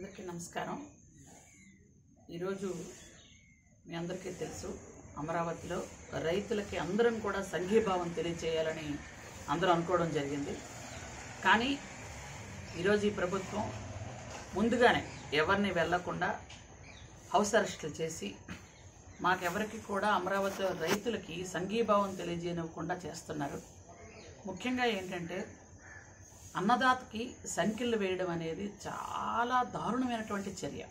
అందరికీ నమస్కారం ఈరోజు మీ అందరికీ తెలుసు అమరావతిలో రైతులకి అందరం కూడా సంఘీభావం తెలియచేయాలని అందరూ అనుకోవడం జరిగింది కానీ ఈరోజు ఈ ప్రభుత్వం ముందుగానే ఎవరిని వెళ్లకుండా హౌస్ అరెస్టులు చేసి మాకెవరికి కూడా అమరావతి రైతులకి సంఘీభావం తెలియజేయనివ్వకుండా చేస్తున్నారు ముఖ్యంగా ఏంటంటే అన్నదాతకి సంఖ్యలు వేయడం అనేది చాలా దారుణమైనటువంటి చర్య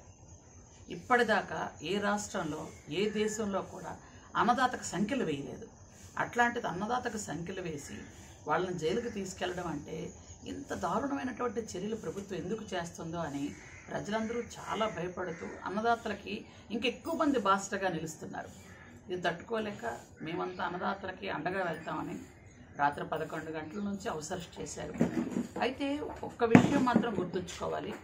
ఇప్పటిదాకా ఏ రాష్ట్రంలో ఏ దేశంలో కూడా అన్నదాతకు సంఖ్యలు వేయలేదు అట్లాంటిది అన్నదాతకు సంఖ్యలు వేసి వాళ్ళని జైలుకి తీసుకెళ్లడం అంటే ఇంత దారుణమైనటువంటి చర్యలు ప్రభుత్వం ఎందుకు చేస్తుందో అని ప్రజలందరూ చాలా భయపడుతూ అన్నదాతలకి ఇంకెక్కువ మంది బాస్టగా నిలుస్తున్నారు ఇది తట్టుకోలేక మేమంతా అన్నదాతలకి అండగా వెళ్తామని రాత్రి పదకొండు గంటల నుంచి అవసరం చేశారు అయితే ఒక్క విషయం మాత్రం గుర్తుంచుకోవాలి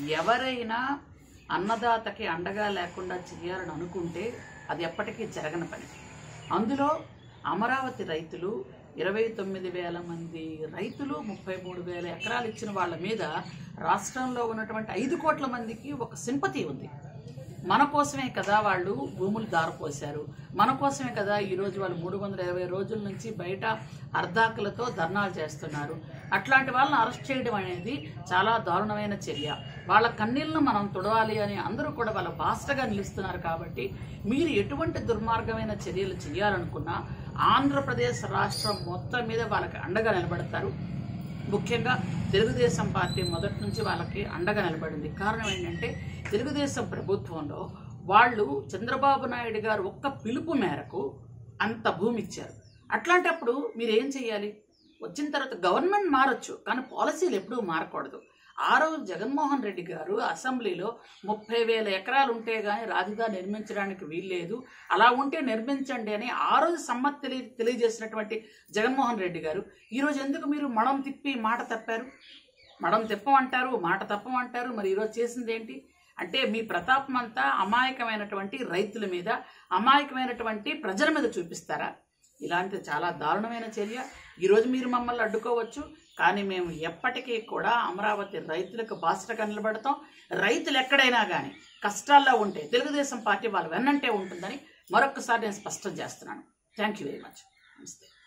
ఎవరైనా అన్నదాతకి అండగా లేకుండా చేయాలని అనుకుంటే అది ఎప్పటికీ జరగని పని అందులో అమరావతి రైతులు ఇరవై తొమ్మిది వేల మంది రైతులు ముప్పై మూడు వేల ఎకరాలు ఇచ్చిన వాళ్ళ మీద రాష్ట్రంలో ఉన్నటువంటి ఐదు కోట్ల మందికి ఒక సింపతి ఉంది మన కోసమే కదా వాళ్ళు భూములు దారపోశారు మన కోసమే కదా ఈరోజు వాళ్ళు మూడు వందల ఇరవై రోజుల నుంచి బయట అర్ధాకులతో ధర్నాలు చేస్తున్నారు అట్లాంటి వాళ్ళని అరెస్ట్ చేయడం అనేది చాలా దారుణమైన చర్య వాళ్ళ కన్నీళ్లను మనం తుడవాలి అని అందరూ కూడా వాళ్ళ బాస్టగా నిలుస్తున్నారు కాబట్టి మీరు ఎటువంటి దుర్మార్గమైన చర్యలు చేయాలనుకున్నా ఆంధ్రప్రదేశ్ రాష్ట్రం మొత్తం మీద వాళ్ళకి అండగా నిలబడతారు ముఖ్యంగా తెలుగుదేశం పార్టీ మొదటి నుంచి వాళ్ళకి అండగా నిలబడింది కారణం ఏంటంటే తెలుగుదేశం ప్రభుత్వంలో వాళ్ళు చంద్రబాబు నాయుడు గారు ఒక్క పిలుపు మేరకు అంత భూమి ఇచ్చారు అట్లాంటప్పుడు మీరు ఏం చేయాలి వచ్చిన తర్వాత గవర్నమెంట్ మారొచ్చు కానీ పాలసీలు ఎప్పుడూ మారకూడదు ఆ రోజు జగన్మోహన్ రెడ్డి గారు అసెంబ్లీలో ముప్పై వేల ఎకరాలు ఉంటే కానీ రాజధాని నిర్మించడానికి వీల్లేదు అలా ఉంటే నిర్మించండి అని ఆ రోజు సమ్మతి తెలియ తెలియజేసినటువంటి జగన్మోహన్ రెడ్డి గారు ఈరోజు ఎందుకు మీరు మడం తిప్పి మాట తప్పారు మడం తిప్పమంటారు మాట తప్పమంటారు మరి ఈరోజు చేసింది ఏంటి అంటే మీ ప్రతాపం అంతా అమాయకమైనటువంటి రైతుల మీద అమాయకమైనటువంటి ప్రజల మీద చూపిస్తారా ఇలాంటి చాలా దారుణమైన చర్య ఈరోజు మీరు మమ్మల్ని అడ్డుకోవచ్చు కానీ మేము ఎప్పటికీ కూడా అమరావతి రైతులకు బాసటగా నిలబడతాం రైతులు ఎక్కడైనా కానీ కష్టాల్లో ఉంటే తెలుగుదేశం పార్టీ వాళ్ళు వెన్నంటే ఉంటుందని మరొకసారి నేను స్పష్టం చేస్తున్నాను థ్యాంక్ యూ వెరీ మచ్ నమస్తే